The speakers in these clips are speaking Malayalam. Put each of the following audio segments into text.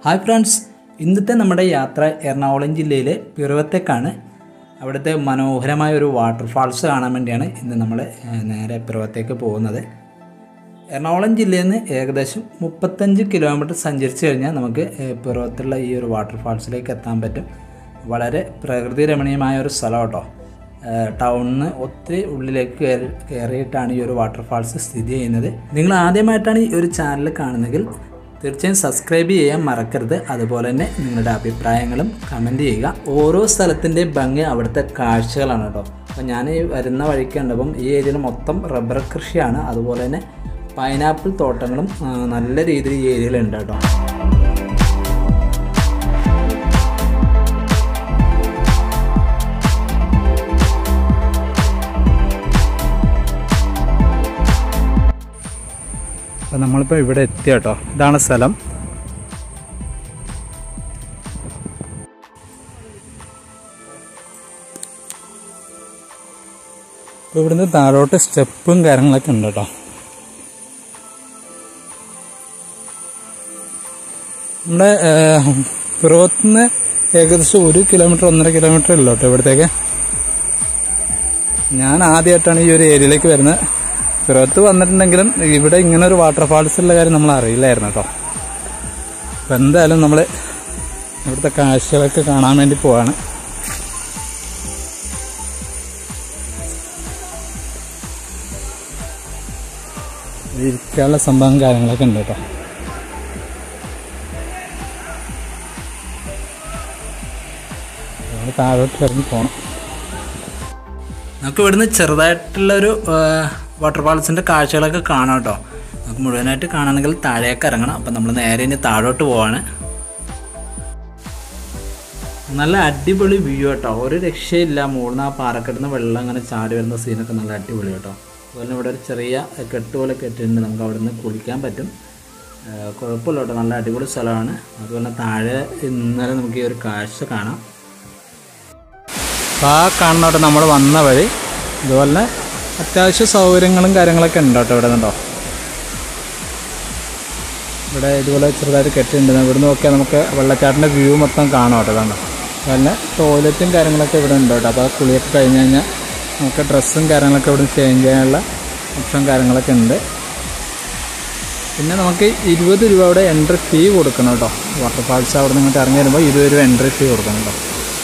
ഹായ് ഫ്രണ്ട്സ് ഇന്നത്തെ നമ്മുടെ യാത്ര എറണാകുളം ജില്ലയിലെ പിറവത്തേക്കാണ് അവിടുത്തെ മനോഹരമായ ഒരു വാട്ടർഫാൾസ് കാണാൻ വേണ്ടിയാണ് ഇന്ന് നമ്മൾ നേരെ പിറവത്തേക്ക് പോകുന്നത് എറണാകുളം ജില്ലയിൽ നിന്ന് ഏകദേശം മുപ്പത്തഞ്ച് കിലോമീറ്റർ സഞ്ചരിച്ച് കഴിഞ്ഞാൽ നമുക്ക് ഏഹ്, പിറവത്തുള്ള ഈ ഒരു വാട്ടർഫാൾസിലേക്ക് എത്താൻ പറ്റും വളരെ പ്രകൃതി രമണീയമായ ഒരു സ്ഥലം കേട്ടോ ടൗണിൽ നിന്ന് ഒത്തിരി ഉള്ളിലേക്ക് കയറി കയറിയിട്ടാണ് ഈ ഒരു വാട്ടർഫാൾസ് സ്ഥിതി ചെയ്യുന്നത് നിങ്ങൾ ആദ്യമായിട്ടാണ് ഈ ഒരു ചാനൽ കാണുന്നതെങ്കിൽ തീർച്ചയായും സബ്സ്ക്രൈബ് ചെയ്യാൻ മറക്കരുത് അതുപോലെ തന്നെ നിങ്ങളുടെ അഭിപ്രായങ്ങളും കമൻറ്റ് ചെയ്യുക ഓരോ സ്ഥലത്തിൻ്റെ ഭംഗി അവിടുത്തെ കാഴ്ചകളാണ് കേട്ടോ അപ്പോൾ ഞാൻ ഈ വരുന്ന വഴിക്ക് കണ്ടപ്പം ഈ ഏരിയയിൽ മൊത്തം റബ്ബർ കൃഷിയാണ് അതുപോലെ തന്നെ പൈനാപ്പിൾ തോട്ടങ്ങളും ആ, നല്ല രീതിയിൽ ഈ ഏരിയയിലുണ്ട് കേട്ടോ അപ്പോൾ നമ്മളിപ്പോൾ ഇവിടെ എത്തി കേട്ടോ ഇതാണ് സ്ഥലം ഇപ്പോൾ ഇവിടുന്ന് താഴോട്ട് സ്റ്റെപ്പും കാര്യങ്ങളൊക്കെ ഉണ്ട് കേട്ടോ നമ്മുടെ പിറവത്തുനിന്ന് ഏകദേശം ഒരു കിലോമീറ്റർ ഒന്നര കിലോമീറ്റർ ഉള്ളൂ കേട്ടോ ഇവിടത്തേക്ക് ഞാൻ ആദ്യമായിട്ടാണ് ഈ ഒരു ഏരിയയിലേക്ക് വരുന്നത് പിറവത്ത് വന്നിട്ടുണ്ടെങ്കിലും ഇവിടെ ഇങ്ങനെ ഒരു വാട്ടർഫാൾസ് ഉള്ള കാര്യം നമ്മൾ അറിയില്ലായിരുന്നു കേട്ടോ അപ്പം എന്തായാലും നമ്മൾ ഇവിടുത്തെ കാഴ്ചകളൊക്കെ കാണാൻ വേണ്ടി പോവാണ് ഇരിക്കാനുള്ള സംഭവം കാര്യങ്ങളൊക്കെ ഉണ്ട് കേട്ടോ നമ്മൾ താഴോട്ട് ഇറങ്ങി പോകണം നമുക്ക് ഇവിടുന്ന് ചെറുതായിട്ടുള്ള ഒരു വാട്ടർഫാൾസിൻ്റെ കാഴ്ചകളൊക്കെ കാണാം കേട്ടോ നമുക്ക് മുഴുവനായിട്ട് കാണണമെങ്കിൽ താഴേക്ക് ഇറങ്ങണം അപ്പം നമ്മൾ നേരെ ഇനി താഴോട്ട് പോവാണ് നല്ല അടിപൊളി വ്യൂ കേട്ടോ ഒരു രക്ഷയില്ല മുകളിൽ ആ പാറക്കെട്ടുന്ന വെള്ളം അങ്ങനെ ചാടി വരുന്ന സീനൊക്കെ നല്ല അടിപൊളി കേട്ടോ അതുപോലെ ഇവിടെ ഒരു ചെറിയ കെട്ട് പോലെ കെട്ടിട്ടുണ്ട് നമുക്ക് അവിടെ നിന്ന് കുളിക്കാൻ പറ്റും ആ, കുഴപ്പമില്ല കേട്ടോ നല്ല അടിപൊളി സ്ഥലമാണ് അതുപോലെ താഴെ ഇന്നലെ നമുക്ക് ഈ ഒരു കാഴ്ച കാണാം അപ്പോൾ ആ കാണുന്നോട്ടെ നമ്മൾ വന്ന വഴി ഇതുപോലെ തന്നെ അത്യാവശ്യ സൗകര്യങ്ങളും കാര്യങ്ങളൊക്കെ ഉണ്ട് കേട്ടോ ഇവിടെ നിന്നുണ്ടോ ഇവിടെ ഇതുപോലെ ചെറുതായിട്ട് കെട്ടിട്ടുണ്ട് ഇവിടെ നോക്കിയാൽ നമുക്ക് വെള്ളച്ചാട്ടിൻ്റെ വ്യൂ മൊത്തം കാണാം കേട്ടോ കണ്ടോ അതുപോലെ ടോയ്ലറ്റും കാര്യങ്ങളൊക്കെ ഇവിടെ ഉണ്ട് കേട്ടോ അപ്പോൾ ആ കുളിയൊക്കെ കഴിഞ്ഞ് കഴിഞ്ഞാൽ നമുക്ക് ഡ്രസ്സും കാര്യങ്ങളൊക്കെ ഇവിടെ ചേഞ്ച് ചെയ്യാനുള്ള ഓപ്ഷൻ കാര്യങ്ങളൊക്കെ ഉണ്ട് പിന്നെ നമുക്ക് ഇരുപത് രൂപയുടെ എൻട്രി ഫീ കൊടുക്കണം കേട്ടോ വാട്ടർഫാൾസ് അവിടെ നിന്ന് ഇങ്ങോട്ട് ഇറങ്ങി വരുമ്പോൾ ഇരുപത് രൂപ എൻട്രി ഫീ കൊടുക്കണം കേട്ടോ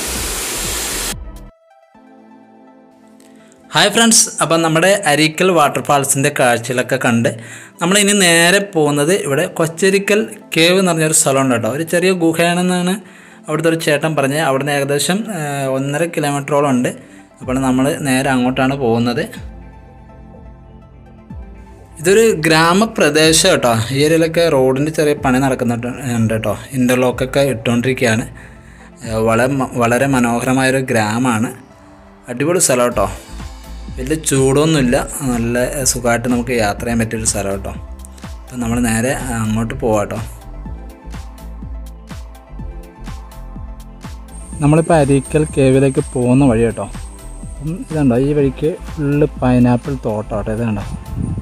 ഹായ് ഫ്രണ്ട്സ് അപ്പം നമ്മുടെ അരീക്കൽ വാട്ടർഫാൾസിൻ്റെ കാഴ്ചകളൊക്കെ കണ്ട് നമ്മൾ ഇനി നേരെ പോകുന്നത് ഇവിടെ കൊച്ചരിക്കൽ കേവ് എന്ന് പറഞ്ഞൊരു സ്ഥലമുണ്ട് കേട്ടോ ഒരു ചെറിയ ഗുഹയാണെന്നാണ് അവിടുത്തെ ഒരു ചേട്ടൻ പറഞ്ഞത് അവിടുന്ന് ഏകദേശം ആ, ഒന്നര കിലോമീറ്ററോളം ഉണ്ട് അപ്പോൾ നമ്മൾ നേരെ അങ്ങോട്ടാണ് പോകുന്നത് ഇതൊരു ഗ്രാമപ്രദേശം കേട്ടോ ഈ ഏരിയയിലൊക്കെ റോഡിൻ്റെ ചെറിയ പണി നടക്കുന്നുണ്ട് ഉണ്ട് കേട്ടോ ഇൻ്റർലോക്കൊക്കെ ഇട്ടുകൊണ്ടിരിക്കുകയാണ് ഏഹ് വളരെ മ- വളരെ മനോഹരമായൊരു ഗ്രാമമാണ് അടിപൊളി സ്ഥലം കേട്ടോ വലിയ ചൂടൊന്നുമില്ല നല്ല സുഖമായിട്ട് നമുക്ക് യാത്ര ചെയ്യാൻ പറ്റിയൊരു സ്ഥലം കേട്ടോ അപ്പം നമ്മൾ നേരെ അങ്ങോട്ട് പോവാം കേട്ടോ നമ്മളിപ്പോൾ അരീക്കൽ കേവിലേക്ക് പോകുന്ന വഴി കേട്ടോ അപ്പം ഇതുണ്ടോ ഈ വഴിക്ക് ഫുള്ള് പൈനാപ്പിൾ തോട്ടം കേട്ടോ ഇത് കണ്ടോ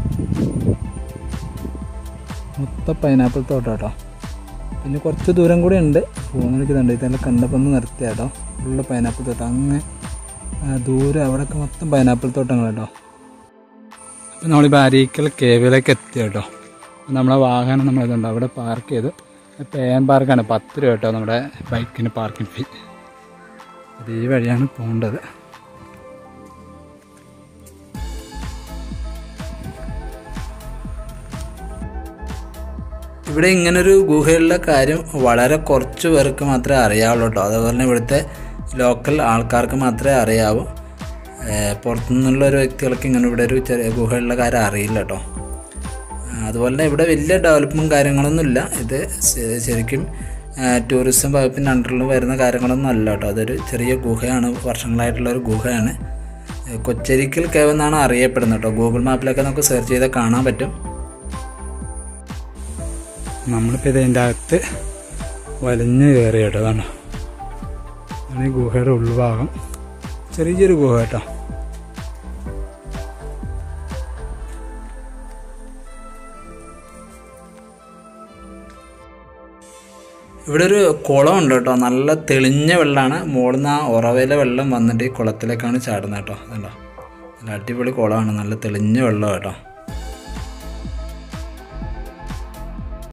മൊത്തം പൈനാപ്പിൾ തോട്ടം കേട്ടോ പിന്നെ കുറച്ച് ദൂരം കൂടി ഉണ്ട് പോകുന്നവർക്ക് ഇതുണ്ട് ഇതെല്ലാം കണ്ടപ്പോൾ ഒന്ന് നിർത്തിയ കേട്ടോ ഫുള്ള് പൈനാപ്പിൾ തോട്ടം അങ്ങ് ആ, ദൂരെ അവിടെയൊക്കെ മൊത്തം പൈനാപ്പിൾ തോട്ടങ്ങൾ കേട്ടോ അപ്പം നമ്മളിപ്പോൾ അരീക്കൽ കേവിലേക്ക് എത്തി കേട്ടോ അപ്പം നമ്മളെ വാഹനം നമ്മളിതുണ്ട് അവിടെ പാർക്ക് ചെയ്തു പേ എൻ പാർക്കാണ് പത്ത് രൂപ കേട്ടോ നമ്മുടെ ബൈക്കിന് പാർക്കിംഗ് ഫീ അത് ഈ വഴിയാണ് പോകേണ്ടത് ഇവിടെ ഇങ്ങനൊരു ഗുഹയുള്ള കാര്യം വളരെ കുറച്ച് പേർക്ക് മാത്രമേ അറിയാവുള്ളൂ കേട്ടോ അതുപോലെ തന്നെ ഇവിടുത്തെ ലോക്കൽ ആൾക്കാർക്ക് മാത്രമേ അറിയാവൂ ഏഹ് പുറത്തുനിന്നുള്ള ഒരു വ്യക്തികൾക്ക് ഇങ്ങനെ ഇവിടെ ഒരു ചെറിയ ഗുഹയുള്ള കാര്യം അറിയില്ല കേട്ടോ ആ, അതുപോലെ തന്നെ ഇവിടെ വലിയ ഡെവലപ്മെൻറ്റ് കാര്യങ്ങളൊന്നും ഇല്ല ഇത് ശ- ശരിക്കും ടൂറിസം വകുപ്പിൻ്റെ അണ്ടറിൽ വരുന്ന കാര്യങ്ങളൊന്നും അല്ല കേട്ടോ അതൊരു ചെറിയ ഗുഹയാണ് വർഷങ്ങളായിട്ടുള്ള ഒരു ഗുഹയാണ് ഏഹ് കൊച്ചരിക്കൽ കേവ് എന്നാണ് അറിയപ്പെടുന്നത് കേട്ടോ ഗൂഗിൾ മാപ്പിലൊക്കെ നമുക്ക് സെർച്ച് ചെയ്താൽ കാണാൻ പറ്റും നമ്മളിപ്പോൾ ഇതിൻ്റെ അകത്ത് വലിഞ്ഞ് കയറി കേട്ടോ അതാണ് അതാണ് ഈ ഗുഹയുടെ ഉൾഭാഗം ചെറിയൊരു ഗുഹ കേട്ടോ ഇവിടെ ഒരു കുളം ഉണ്ട് കേട്ടോ നല്ല തെളിഞ്ഞ വെള്ളമാണ് മുകളിൽ നിന്ന് ആ ഉറവയിലെ വെള്ളം വന്നിട്ട് ഈ കുളത്തിലേക്കാണ് ചാടുന്നത് കേട്ടോ അതുണ്ടോ നല്ല അടിപൊളി കുളമാണ് നല്ല തെളിഞ്ഞ വെള്ളം കേട്ടോ